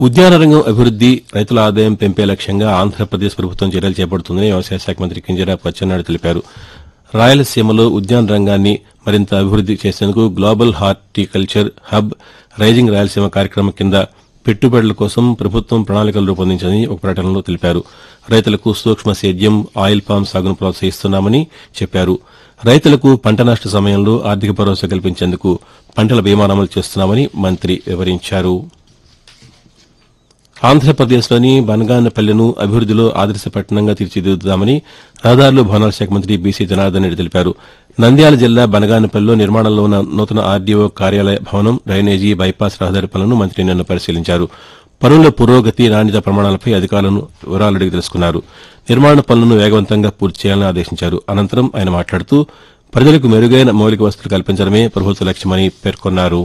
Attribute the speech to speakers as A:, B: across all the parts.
A: ఉద్యాన రంగం అభివృద్ది రైతుల ఆదాయం పెంపే లక్ష్యంగా ఆంధ్రప్రదేశ్ ప్రభుత్వం చర్యలు చేపడుతుందని వ్యవసాయ శాఖ మంత్రి కింజరాపు అచ్చెన్నాయుడు తెలిపారు రాయలసీమలో ఉద్యాన రంగాన్ని మరింత అభివృద్ది చేసేందుకు global horticulture hub rising Rayalaseema కార్యక్రమం కింద పెట్టుబడుల కోసం ప్రభుత్వం ప్రణాళికలు రూపొందించిందని ఒక ప్రకటనలో తెలిపారు రైతులకు సూక్ష్మ సేద్యం ఆయిల్ పామ్ సాగును ప్రోత్సహిస్తున్నామని చెప్పారు రైతులకు పంట నష్ట సమయంలో ఆర్థిక భరోసా కల్పించేందుకు పంటల బీమా అమలు చేస్తున్నామని మంత్రి వివరించారు ఆంధ్రప్రదేశ్లోని బనగానపల్లెను అభివృద్దిలో ఆదర్శ పట్టణంగా తీర్చిదిద్దుతామని రహదారులు భవనాల శాఖ మంత్రి బీసీ జనార్దన్ రెడ్డి తెలిపారు నంద్యాల జిల్లా బనగానపల్లిలో నిర్మాణంలో ఉన్న నూతన ఆర్డీఓ కార్యాలయ భవనం డ్రైనేజీ బైపాస్ రహదారి పనులను మంత్రి నిన్న పరిశీలించారు పనుల పురోగతి నాణ్యత ప్రమాణాలపై అధికారులను వివరాలు అడిగి తెలుసుకున్నారు నిర్మాణ పనులను వేగవంతంగా పూర్తి చేయాలని ఆదేశించారు అనంతరం ఆయన మాట్లాడుతూ ప్రజలకు మెరుగైన మౌలిక వసతులు కల్పించడమే ప్రభుత్వ లక్ష్యమని పేర్కొన్నారు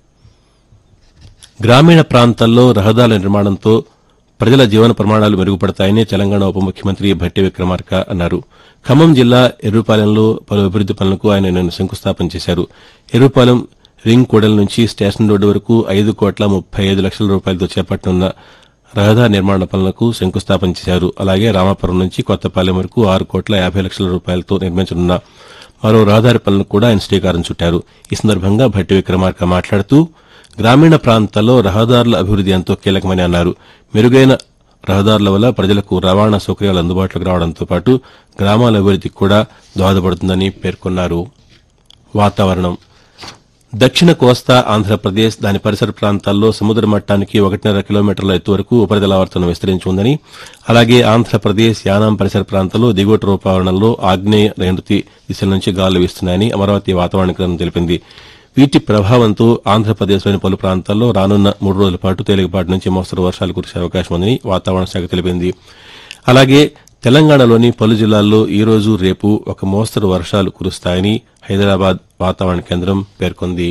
A: గ్రామీణ ప్రాంతాల్లో రహదారుల నిర్మాణంతో ప్రజల జీవన ప్రమాణాలు మెరుగుపడతాయని తెలంగాణ ఉప ముఖ్యమంత్రి భట్టి విక్రమార్క అన్నారు ఖమ్మం జిల్లా ఎర్రుపాలెంలో పలు అభివృద్ది పనులకు ఆయన నిన్న శంకుస్థాపన చేశారు ఎర్రుపాలెం రింగ్ కూడల నుంచి స్టేషన్ రోడ్డు వరకు ఐదు కోట్ల ముప్పై ఐదు లక్షల రూపాయలతో చేపట్టనున్న రహదారి నిర్మాణ పనులకు శంకుస్థాపన చేశారు అలాగే రామాపురం నుంచి కొత్తపాలెం వరకు ఆరు కోట్ల యాభై లక్షల రూపాయలతో నిర్మించనున్న మరో రహదారి పనులకు కూడా ఆయన శ్రీకారం చుట్టారు ఈ సందర్భంగా భట్టి విక్రమార్క మాట్లాడుతూ గ్రామీణ ప్రాంతాల్లో రహదారుల అభివృద్ది ఎంతో కీలకమని అన్నారు మెరుగైన రహదారుల వల్ల ప్రజలకు రవాణా సౌకర్యాలు అందుబాటులోకి రావడంతో పాటు గ్రామాల అభివృద్దికి కూడా దోహదపడుతుందని పేర్కొన్నారు వాతావరణం దక్షిణ కోస్తా ఆంధ్రప్రదేశ్ దాని పరిసర ప్రాంతాల్లో సముద్ర మట్టానికి ఒకటిన్నర కిలోమీటర్ల ఎత్తు వరకు ఉపరితల ఆవర్తనం విస్తరించి ఉందని అలాగే ఆంధ్రప్రదేశ్ యానాం పరిసర ప్రాంతాల్లో దిగువ రూపావరణంలో ఆగ్నేయ నైరుతి దిశల నుంచి గాలులు వీస్తున్నాయని అమరావతి వాతావరణ కేంద్రం తెలిపింది వీటి ప్రభావంతో ఆంధ్రప్రదేశ్లోని పలు ప్రాంతాల్లో రానున్న మూడు రోజుల పాటు తేలికపాటి నుంచి మోస్తరు వర్షాలు కురిసే అవకాశం ఉందని వాతావరణ శాఖ తెలిపింది అలాగే తెలంగాణలోని పలు జిల్లాల్లో ఈ రోజు రేపు ఒక మోస్తరు వర్షాలు కురుస్తాయని హైదరాబాద్ వాతావరణ కేంద్రం పేర్కొంది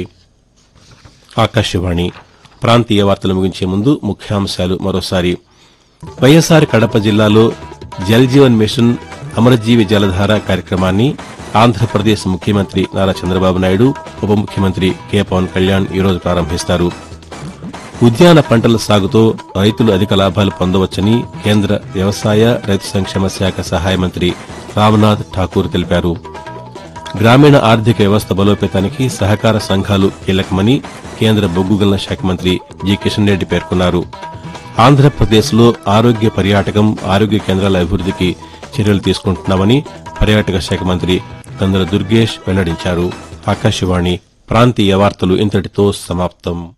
A: ఆకాశవాణి ప్రాంతీయ వార్తలు ముగించే ముందు ముఖ్యాంశాలు మరోసారి వైఎస్సార్ కడప జిల్లాలో జల్ జీవన్ మిషన్ అమరజీవి జలధార కార్యక్రమాన్ని ఆంధ్రప్రదేశ్ ముఖ్యమంత్రి నారా చంద్రబాబు నాయుడు ఉప ముఖ్యమంత్రి కె పవన్ కళ్యాణ్ ఈరోజు ప్రారంభిస్తారు ఉద్యాన పంటల సాగుతో రైతులు అధిక లాభాలు పొందవచ్చని కేంద్ర వ్యవసాయ రైతు సంక్షేమ శాఖ సహాయ మంత్రి రామ్నాథ్ ఠాకూర్ తెలిపారు గ్రామీణ ఆర్థిక వ్యవస్థ బలోపేతానికి సహకార సంఘాలు కీలకమని కేంద్ర బొగ్గు గనుల శాఖ మంత్రి జి కిషన్ రెడ్డి పేర్కొన్నారు ఆంధ్రప్రదేశ్లో ఆరోగ్య పర్యాటకం ఆరోగ్య కేంద్రాల అభివృద్దికి చర్యలు తీసుకుంటున్నామని పర్యాటక శాఖ మంత్రి కందుల దుర్గేష్ వెల్లడించారు ఆకాశవాణి ప్రాంతీయ వార్తలు ఇంతటితో సమాప్తం